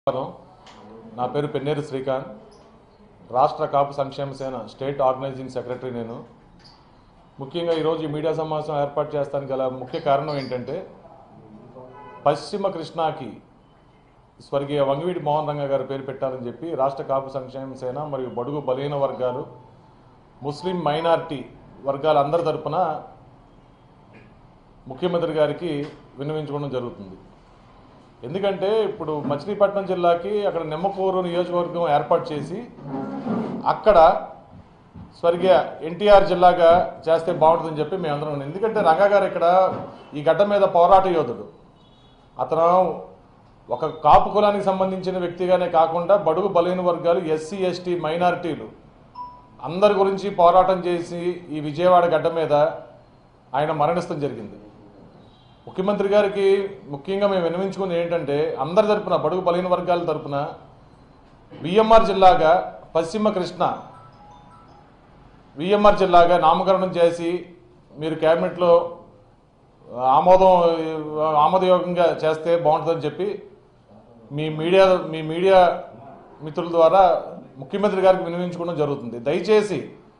నమస్కారం నా పేరు పెన్నేరు శ్రీకాంత్ రాష్ట్ర కాపు సంక్షేమ సేన స్టేట్ ఆర్గనైజింగ్ సెక్రటరీ నేను ముఖ్యంగా ఈరోజు ఈ మీడియా సమావేశం ఏర్పాటు చేస్తానికి గల ముఖ్య కారణం ఏంటంటే పశ్చిమ కృష్ణాకి స్వర్గీయ వంగవీటి మోహన్ రంగ గారు పేరు పెట్టాలని చెప్పి రాష్ట్ర కాపు సంక్షేమ సేన మరియు బడుగు బలహీన వర్గాలు ముస్లిం మైనారిటీ వర్గాలందరి తరపున ముఖ్యమంత్రి గారికి విన్నవించుకోవడం జరుగుతుంది ఎందుకంటే ఇప్పుడు మచిలీపట్నం జిల్లాకి అక్కడ నిమ్మకూరు నియోజకవర్గం ఏర్పాటు చేసి అక్కడ స్వర్గీయ ఎన్టీఆర్ జిల్లాగా చేస్తే బాగుంటుందని చెప్పి మేము అందరం ఉన్నాం. ఎందుకంటే రంగా గారు ఇక్కడ ఈ గడ్డ మీద పోరాట యోధుడు అతను ఒక కాపు కులానికి సంబంధించిన వ్యక్తిగానే కాకుండా బడుగు బలహీన వర్గాలు ఎస్సీ ఎస్టీ మైనారిటీలు అందరి గురించి పోరాటం చేసి ఈ విజయవాడ గడ్డ మీద ఆయన మరణిస్తాం జరిగింది ముఖ్యమంత్రి గారికి ముఖ్యంగా మేము విన్నవించుకుంది ఏంటంటే అందరి తరపున బడుగు బలహీన వర్గాల తరపున విఎంఆర్ జిల్లాగా పశ్చిమ కృష్ణ విఎంఆర్ జిల్లాగా నామకరణం చేసి మీరు క్యాబినెట్లో ఆమోదం ఆమోదయోగంగా చేస్తే బాగుంటుందని చెప్పి మీ మీడియా మీ మీడియా మిత్రుల ద్వారా ముఖ్యమంత్రి గారికి వినియోగించుకోవడం జరుగుతుంది దయచేసి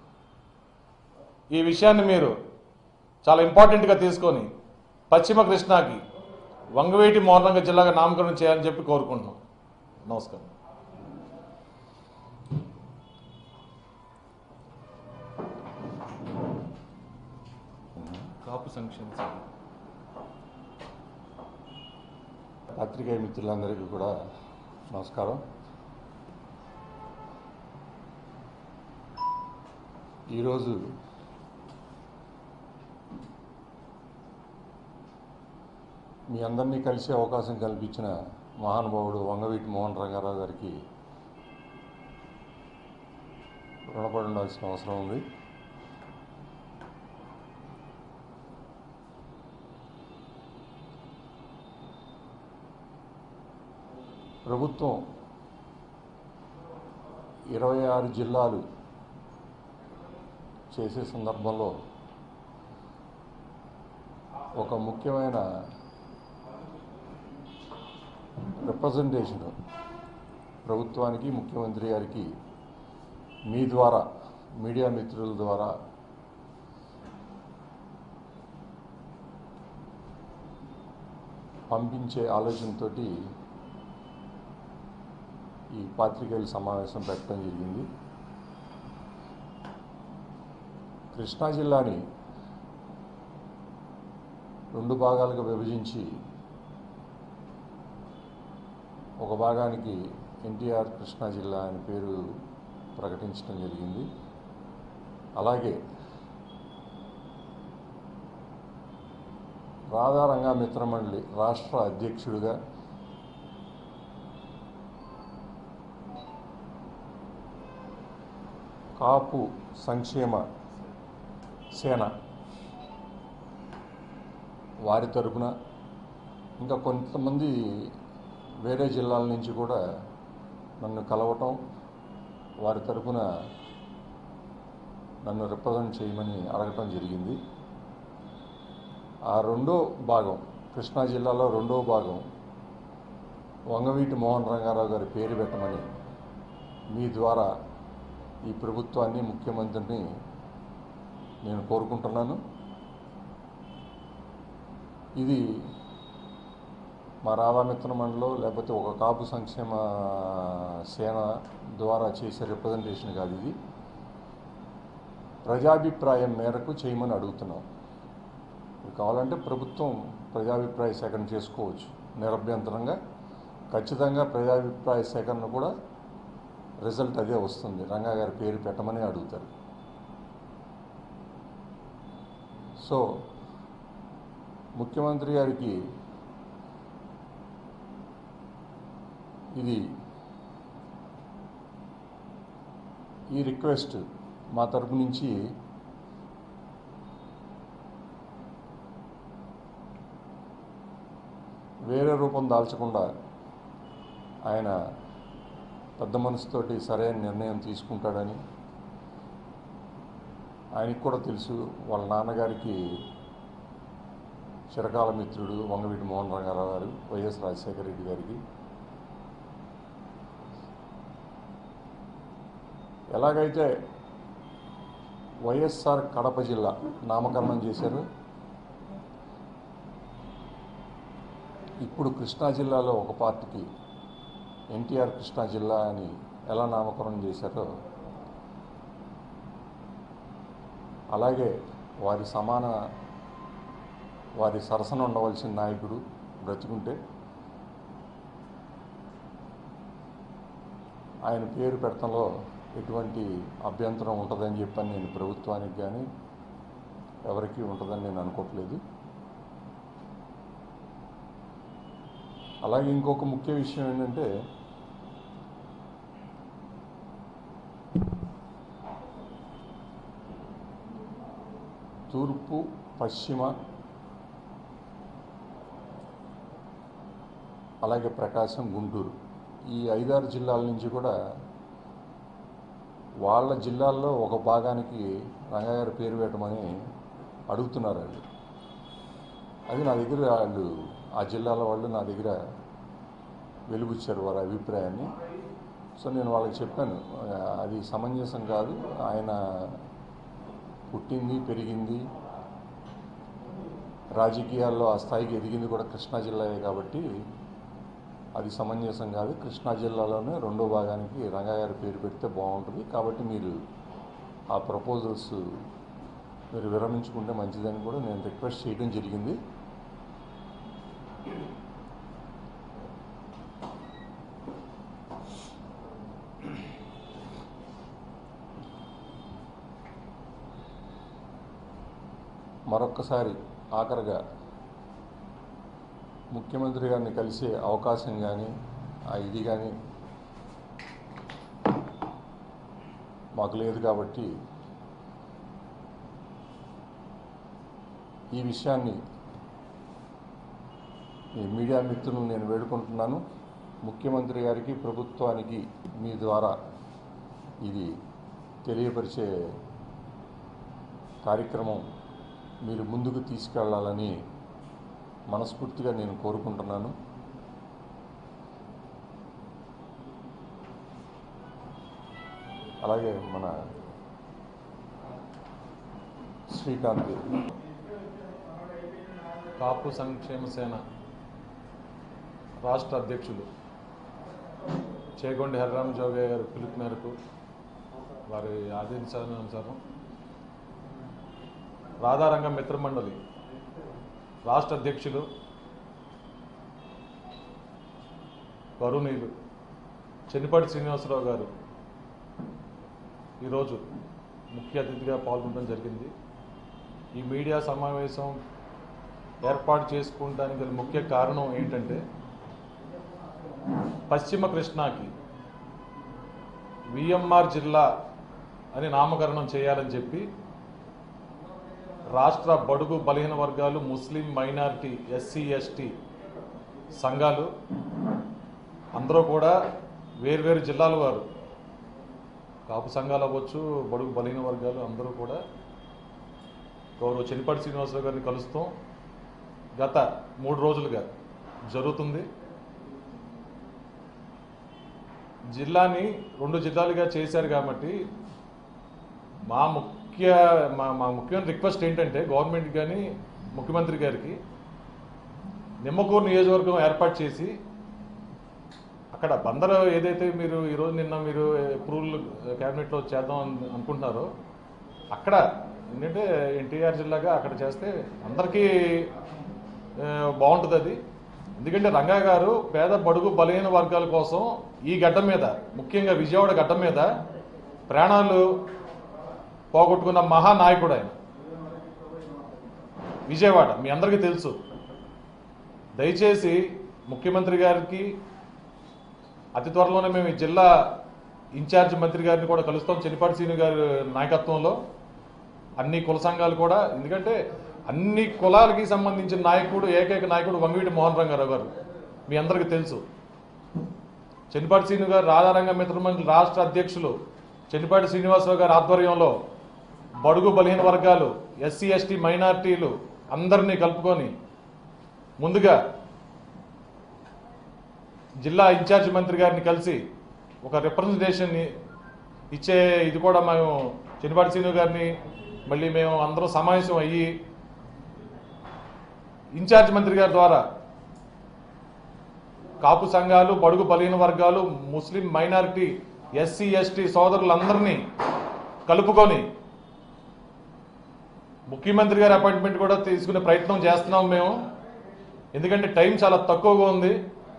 ఈ విషయాన్ని మీరు చాలా ఇంపార్టెంట్గా తీసుకొని పశ్చిమ కృష్ణాకి వంగవేటి మోహనంగ జిల్లాగా నామకరణం చేయాలని చెప్పి కోరుకుంటున్నాం నమస్కారం కాపు సంక్షేమ సంఘం. పత్రికా మిత్రులందరికీ కూడా నమస్కారం ఈరోజు మీ అందరినీ కలిసే అవకాశం కల్పించిన మహానుభావుడు వంగవీటి మోహన్ రంగారావు గారికి రుణపడి ఉండాల్సిన అవసరం ఉంది ప్రభుత్వం ఇరవై ఆరు జిల్లాలు చేసే సందర్భంలో ఒక ముఖ్యమైన రిప్రజెంటేషన్ ప్రభుత్వానికి ముఖ్యమంత్రి గారికి మీ ద్వారా మీడియా మిత్రుల ద్వారా పంపించే ఆలోచనతోటి ఈ పాత్రికేయుల సమావేశం పెట్టడం జరిగింది కృష్ణా జిల్లాని రెండు భాగాలుగా విభజించి ఒక భాగానికి ఎన్టీఆర్ కృష్ణా జిల్లా అని పేరు ప్రకటించడం జరిగింది అలాగే రాధారంగా మిత్రమండలి రాష్ట్ర అధ్యక్షుడిగా కాపు సంక్షేమ సేన వారి తరపున ఇంకా కొంతమంది వేరే జిల్లాల నుంచి కూడా నన్ను కలవటం వారి తరపున నన్ను రిప్రజెంట్ చేయమని అడగటం జరిగింది ఆ రెండో భాగం కృష్ణా జిల్లాలో రెండో భాగం వంగవీటి మోహన్ రంగారావు గారి పేరు పెట్టమని మీ ద్వారా ఈ ప్రభుత్వాన్ని ముఖ్యమంత్రిని నేను కోరుకుంటున్నాను ఇది మా రాధామిత్ర మండలో లేకపోతే ఒక కాపు సంక్షేమ సేన ద్వారా చేసే రిప్రజెంటేషన్ కాదు ఇది ప్రజాభిప్రాయం మేరకు చేయమని అడుగుతున్నాం ఇది కావాలంటే ప్రభుత్వం ప్రజాభిప్రాయ సేకరణ చేసుకోవచ్చు నిరభ్యంతరంగా ఖచ్చితంగా ప్రజాభిప్రాయ సేకరణ కూడా రిజల్ట్ అదే వస్తుంది రంగా గారి పేరు పెట్టమని అడుగుతారు సో ముఖ్యమంత్రి గారికి ఇది ఈ రిక్వెస్ట్ మా తరపు నుంచి వేరే రూపం దాల్చకుండా ఆయన పెద్ద మనసుతోటి సరైన నిర్ణయం తీసుకుంటాడని ఆయనకు కూడా తెలుసు వాళ్ళ నాన్నగారికి చిరకాల మిత్రుడు వంగవీటి మోహన్ రంగారావు గారు వైఎస్ రాజశేఖర రెడ్డి గారికి ఎలాగైతే వైఎస్ఆర్ కడప జిల్లా నామకరణం చేశారు ఇప్పుడు కృష్ణా జిల్లాలో ఒక పార్టీకి ఎన్టీఆర్ కృష్ణా జిల్లా అని ఎలా నామకరణం చేశారో అలాగే వారి సమాన వారి సరసన ఉండవలసిన నాయకుడు బ్రతుకుంటే ఆయన పేరు పెట్టడంలో ఎటువంటి అభ్యంతరం ఉంటుందని చెప్పని నేను ప్రభుత్వానికి కానీ ఎవరికీ ఉంటుందని నేను అనుకోవట్లేదు అలాగే ఇంకొక ముఖ్య విషయం ఏంటంటే తూర్పు పశ్చిమ అలాగే ప్రకాశం గుంటూరు ఈ ఐదారు జిల్లాల నుంచి కూడా వాళ్ళ జిల్లాల్లో ఒక భాగానికి రంగగారి పేరు పెట్టమని అడుగుతున్నారు వాళ్ళు అది నా దగ్గర వాళ్ళు ఆ జిల్లాల వాళ్ళు నా దగ్గర వెలుగుచ్చారు వారి అభిప్రాయాన్ని సో నేను వాళ్ళకి చెప్పాను ఆ, అది సమంజసం కాదు ఆయన పుట్టింది పెరిగింది రాజకీయాల్లో ఆ స్థాయికి ఎదిగింది కూడా కృష్ణా జిల్లాయే కాబట్టి అది సమంజసం కాదు కృష్ణా జిల్లాలోనే రెండో భాగానికి రంగగారి పేరు పెడితే బాగుంటుంది కాబట్టి మీరు ఆ ప్రపోజల్స్ మీరు విరమించుకుంటే మంచిదని కూడా నేను రిక్వెస్ట్ చేయడం జరిగింది మరొక్కసారి ఆఖరిగా ముఖ్యమంత్రి గారిని కలిసే అవకాశం కానీ ఆ ఇది కానీ మాకు లేదు కాబట్టి ఈ విషయాన్ని ఈ మీడియా మిత్రులను నేను వేడుకుంటున్నాను ముఖ్యమంత్రి గారికి ప్రభుత్వానికి మీ ద్వారా ఇది తెలియపరిచే కార్యక్రమం మీరు ముందుకు తీసుకెళ్లాలని మనస్ఫూర్తిగా నేను కోరుకుంటున్నాను అలాగే మన శ్రీకాంత్ కాపు సంక్షేమ సేన రాష్ట్ర అధ్యక్షులు చేగొండి హరిరామ జోగయ్య గారి పిలుపు మేరకు వారి ఆదేశానుసారం రాధారంగం మిత్రమండలి రాష్ట్ర అధ్యక్షులు గౌరవనీయులు చెన్నిపాటి శ్రీనివాసరావు గారు ఈరోజు ముఖ్య అతిథిగా పాల్గొనడం జరిగింది ఈ మీడియా సమావేశం ఏర్పాటు చేసుకోవడానికి గల ముఖ్య కారణం ఏంటంటే పశ్చిమ కృష్ణాకి విఎంఆర్ జిల్లా అని నామకరణం చేయాలని చెప్పి రాష్ట్ర బడుగు బలహీన వర్గాలు ముస్లిం మైనారిటీ ఎస్సీ ఎస్టీ సంఘాలు అందరూ కూడా వేర్వేరు జిల్లాల వారు కాపు సంఘాలు అవ్వచ్చు బడుగు బలహీన వర్గాలు అందరూ కూడా గౌరవ చెనిపాటి శ్రీనివాసరావు గారిని కలుస్తాం గత మూడు రోజులుగా జరుగుతుంది జిల్లాని రెండు జిల్లాలుగా చేశారు కాబట్టి మా ముఖ్య మా మా ముఖ్యమైన రిక్వెస్ట్ ఏంటంటే గవర్నమెంట్ కానీ ముఖ్యమంత్రి గారికి నిమ్మకూరు నియోజకవర్గం ఏర్పాటు చేసి అక్కడ బందరు ఏదైతే మీరు ఈరోజు నిన్న మీరు అప్రూవల్ క్యాబినెట్లో చేద్దాం అను- అనుకుంటున్నారో అక్కడ ఏంటంటే ఎన్టీఆర్ జిల్లాగా అక్కడ చేస్తే అందరికీ ఆ, బాగుంటుంది అది ఎందుకంటే రంగా గారు పేద బడుగు బలహీన వర్గాల కోసం ఈ గడ్డ మీద ముఖ్యంగా విజయవాడ గడ్డ మీద ప్రాణాలు పోగొట్టుకున్న మహానాయకుడు ఆయన విజయవాడ మీ అందరికీ తెలుసు దయచేసి ముఖ్యమంత్రి గారికి అతి త్వరలోనే మేము ఈ జిల్లా ఇన్ఛార్జ్ మంత్రి గారిని కూడా కలుస్తాం చెనిపాటి శ్రీను గారి నాయకత్వంలో అన్ని కుల సంఘాలు కూడా ఎందుకంటే అన్ని కులాలకి సంబంధించిన నాయకుడు ఏకైక నాయకుడు వంగవీటి మోహన్ రంగారావు గారు మీ అందరికీ తెలుసు చెన్నిపాటి శ్రీను గారు రాధారంగ మిత్రమండలి రాష్ట్ర అధ్యక్షులు చెన్నిపాటి శ్రీనివాసరావు గారి ఆధ్వర్యంలో బడుగు బలహీన వర్గాలు ఎస్సీ ఎస్టీ మైనార్టీలు అందరినీ కలుపుకొని ముందుగా జిల్లా ఇన్ఛార్జ్ మంత్రి గారిని కలిసి ఒక రిప్రజెంటేషన్ని ఇచ్చే ఇది కూడా మేము చిన్నపాటి శ్రీను గారిని మళ్ళీ మేము అందరం సమావేశం అయ్యి ఇన్ఛార్జ్ మంత్రి గారి ద్వారా కాపు సంఘాలు బడుగు బలహీన వర్గాలు ముస్లిం మైనారిటీ ఎస్సీ ఎస్టీ సోదరులందరినీ కలుపుకొని ముఖ్యమంత్రి గారి అపాయింట్మెంట్ కూడా తీసుకునే ప్రయత్నం చేస్తున్నాం మేము ఎందుకంటే టైం చాలా తక్కువగా ఉంది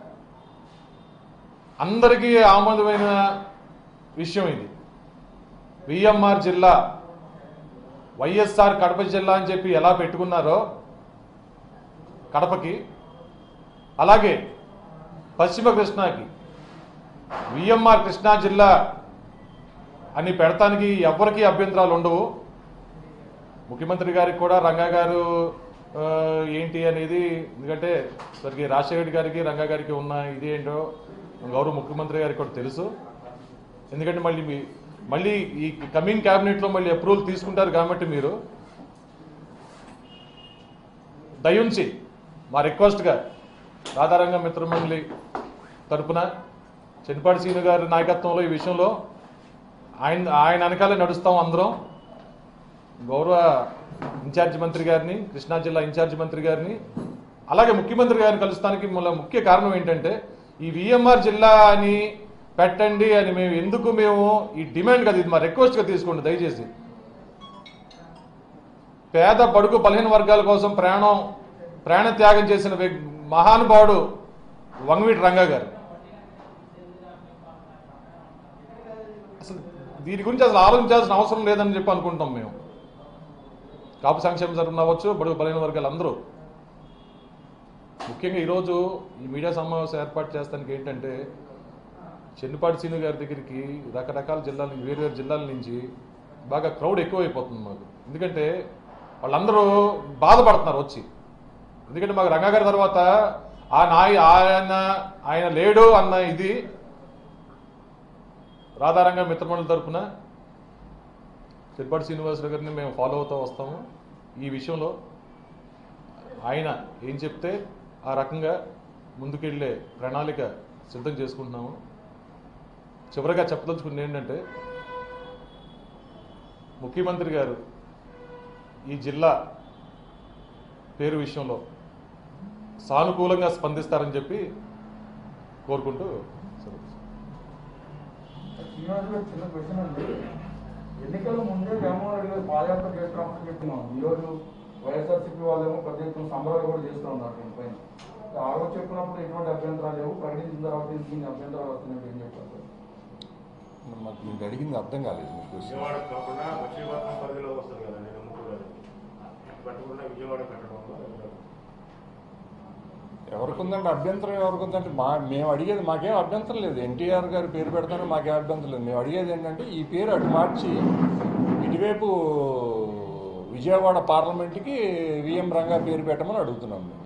అందరికీ ఆమోదమైన విషయం ఇది విఎంఆర్ జిల్లా వైఎస్ఆర్ కడప జిల్లా అని చెప్పి ఎలా పెట్టుకున్నారో కడపకి అలాగే పశ్చిమ కృష్ణాకి విఎంఆర్ కృష్ణా జిల్లా అని పెడతానికి ఎవరికీ అభ్యంతరాలు ఉండవు ముఖ్యమంత్రి గారికి కూడా రంగా గారు ఆ, ఏంటి అనేది ఎందుకంటే స్వర్గీయ రాజశేఖర రెడ్డి గారికి రంగా గారికి ఉన్న ఇది ఏంటో గౌరవ ముఖ్యమంత్రి గారికి కూడా తెలుసు ఎందుకంటే మళ్ళీ మీ మళ్ళీ ఈ కమింగ్ క్యాబినెట్లో మళ్ళీ అప్రూవల్ తీసుకుంటారు కాబట్టి మీరు దయుంచి మా రిక్వెస్ట్గా రాధారంగ మిత్రమండలి తరపున చెన్నిపాటి సీను గారి నాయకత్వంలో ఈ విషయంలో ఆయన ఆయన వెనకాలే నడుస్తాం అందరం గౌరవ ఇన్ఛార్జ్ మంత్రి గారిని కృష్ణా జిల్లా ఇన్ఛార్జ్ మంత్రి గారిని అలాగే ముఖ్యమంత్రి గారిని కలుస్తానికి మళ్ళీ ముఖ్య కారణం ఏంటంటే ఈ విఎంఆర్ జిల్లా అని పెట్టండి అని మేము ఎందుకు మేము ఈ డిమాండ్ కదా ఇది మా రిక్వెస్ట్గా తీసుకోండి దయచేసి పేద బడుగు బలహీన వర్గాల కోసం ప్రాణం ప్రాణ త్యాగం చేసిన వ్యక్- మహానుభావుడు వంగవీటి రంగా గారు అసలు దీని గురించి అసలు ఆలోచించాల్సిన అవసరం లేదని చెప్పి అనుకుంటాం మేము కాపు సంక్షేమ తరఫున అవ్వచ్చు బడుగు బలహీన వర్గాలు అందరూ ముఖ్యంగా ఈరోజు ఈ మీడియా సమావేశం ఏర్పాటు చేస్తానికి ఏంటంటే చెన్నుపాటి సీను గారి దగ్గరికి రకరకాల జిల్లాల నుంచి వేరు వేరు జిల్లాల నుంచి బాగా క్రౌడ్ ఎక్కువైపోతుంది మాకు ఎందుకంటే వాళ్ళందరూ బాధపడుతున్నారు వచ్చి ఎందుకంటే మాకు రంగా గారి తర్వాత ఆ నాయ ఆయన ఆయన లేడు అన్న ఇది రాధారంగ మిత్రమండలి తరపున చిరుపాటి శ్రీనివాసరావు గారిని మేము ఫాలో అవుతూ వస్తాము ఈ విషయంలో ఆయన ఏం చెప్తే ఆ రకంగా ముందుకెళ్ళే ప్రణాళిక సిద్ధం చేసుకుంటున్నాము చివరిగా చెప్పదలుచుకుంది ఏంటంటే ముఖ్యమంత్రి గారు ఈ జిల్లా పేరు విషయంలో సానుకూలంగా స్పందిస్తారని చెప్పి కోరుకుంటూ సెలవు. శ్రీనివాస్ గారు చిన్న క్వశ్చన్ అండి ఎన్నికల ముందే జగన్మోహన్ రెడ్డి గారు పాదయాత్ర చేస్తున్నామని చెప్తున్నాం ఈ రోజు వైఎస్ఆర్సీపీ వాళ్ళేమో పెద్ద ఎత్తున సంబరాలు కూడా చేస్తూ ఉన్నారు దీనిపైన ఆ రోజు చెప్పినప్పుడు ఎటువంటి అభ్యంతరాలు లేవు ప్రకటించిన తర్వాత దీనికి అభ్యంతరాలు వస్తున్నాయి ఏం చెప్తారు సార్ మాకు మీకు అడిగింది అర్థం కాలేదు మీకు క్వశ్చన్. విజయవాడ కాకుండా మచిలీపట్నం పరిధిలో వస్తుంది కదా నేను ముగ్గురు పట్టకుండా విజయవాడ పెట్టడంలో ఎవరికి ఉందంటే అభ్యంతరం ఎవరికి ఉందంటే మా మేము అడిగేది మాకేం అభ్యంతరం లేదు ఎన్టీఆర్ గారి పేరు పెడతాను మాకేం అభ్యంతరం లేదు మేము అడిగేది ఏంటంటే ఈ పేరు అటు మార్చి ఇటువైపు విజయవాడ పార్లమెంట్కి విఎం రంగా పేరు పెట్టమని అడుగుతున్నాం మేము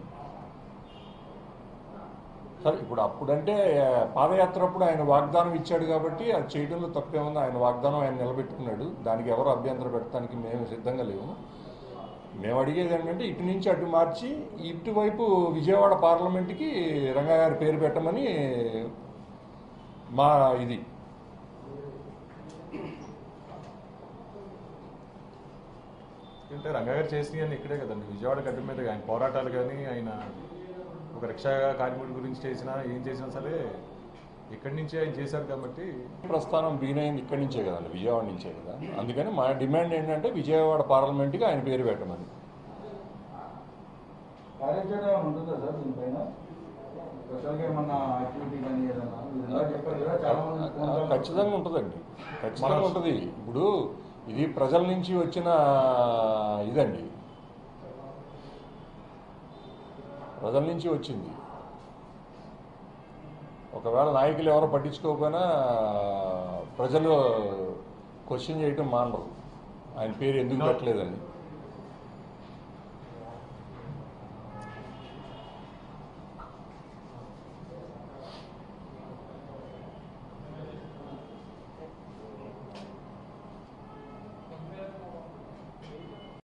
సరే ఇప్పుడు అప్పుడంటే ఆ, పాదయాత్ర అప్పుడు ఆయన వాగ్దానం ఇచ్చాడు కాబట్టి అది చేయడంలో తప్పేముంది ఆయన వాగ్దానం ఆయన నిలబెట్టుకున్నాడు దానికి ఎవరు అభ్యంతరం పెట్టడానికి మేము సిద్ధంగా లేవు మేము అడిగేది ఏంటంటే ఇటు నుంచి అటు మార్చి ఇటువైపు విజయవాడ పార్లమెంట్కి రంగా గారి పేరు పెట్టమని మా ఇది అంటే రంగా గారు చేసినవి ఇక్కడే కదండి విజయవాడ గడ్డ మీద ఆయన పోరాటాలు కానీ ఆయన ఒక రిక్షా కార్మికుడి గురించి చేసినా ఏం చేసినా సరే ఇక్కడి నుంచే ఆయన చేశారు కాబట్టి ప్రస్థానం బీనైంది ఇక్కడి నుంచే కదండి విజయవాడ నుంచే కదా అందుకని మా డిమాండ్ ఏంటంటే విజయవాడ పార్లమెంట్కి ఆయన పేరు పెట్టమని కార్యాచరణ ఏమైనా ఉంటుందా సార్ దీనిపైన స్పెషల్గా ఏమన్నా యాక్టివిటీ కానీ ఏదన్నా మీరు ఇందాక చెప్పారు కదా చాలా మంది ఫోన్ కాల్ ఖచ్చితంగా ఉంటుందండి ఖచ్చితంగా ఉంటుంది ఇప్పుడు ఇది ప్రజల నుంచి వచ్చిన ఇదండి ప్రజల నుంచి వచ్చింది ఒకవేళ నాయకులు ఎవరో పట్టించుకోకపోయినా ప్రజలు క్వశ్చన్ చేయటం మానరు ఆయన పేరు ఎందుకు పెట్టలేదని